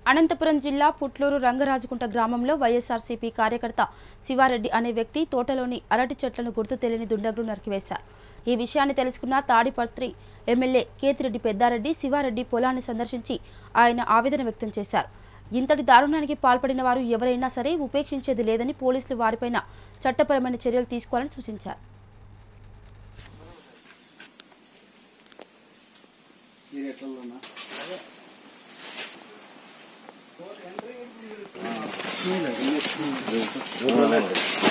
అనంతపురం జిల్లా పుట్లూరు రంగరాజుకుంట గ్రామంలో వైఎస్ఆర్సీపీ కార్యకర్త శివారెడ్డి అనే వ్యక్తి తోటలోని అరటి చెట్లను గుర్తు తెలియని దుండగులు నరికివేశారు ఈ విషయాన్ని తెలుసుకున్న తాడిపత్రి ఎమ్మెల్యే కేతిరెడ్డి పెద్దారెడ్డి శివారెడ్డి పొలాన్ని సందర్శించి ఆయన ఆవేదన వ్యక్తం చేశారు ఇంతటి దారుణానికి పాల్పడిన వారు ఎవరైనా సరే ఉపేక్షించేది లేదని పోలీసులు వారిపైన చట్టపరమైన చర్యలు తీసుకోవాలని సూచించారు మీరు ఎట్లా ఉన్నా ఊర్లోనే.